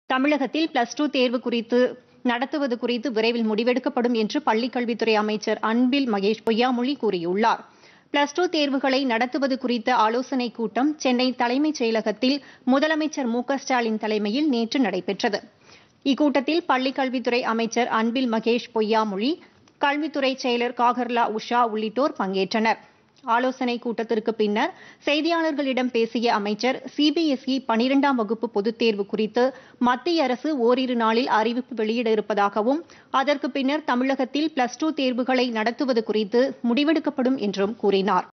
தமிழகத்தில் plus two தேர்வு குறித்து நடத்துவது குறித்து விரைவில் முடிவெடுக்கப்படும் என்று பள்ளிக்கல்வித்துறை அமைச்சர் அன்பில் மகேஷ் பொய்யாமொழி கூறியுள்ளார் பிளஸ் டூ தேர்வுகளை நடத்துவது குறித்த ஆலோசனைக் கூட்டம் சென்னை தலைமைச் செயலகத்தில் முதலமைச்சர் மு ஸ்டாலின் தலைமையில் நேற்று நடைபெற்றது இக்கூட்டத்தில் பள்ளிக்கல்வித்துறை அமைச்சர் அன்பில் மகேஷ் பொய்யாமொழி கல்வித்துறை செயலர் காகர்லா உஷா உள்ளிட்டோர் பங்கேற்றனர் ஆலோசனைக் கூட்டத்திற்கு பின்னர் செய்தியாளர்களிடம் பேசிய அமைச்சர் சிபிஎஸ்இ பனிரெண்டாம் வகுப்பு பொதுத் தேர்வு குறித்து மத்திய அரசு ஓரிரு நாளில் அறிவிப்பு வெளியிட இருப்பதாகவும் அதற்கு பின்னர் தமிழகத்தில் பிளஸ் டூ தேர்வுகளை நடத்துவது குறித்து முடிவெடுக்கப்படும் என்றும் கூறினார்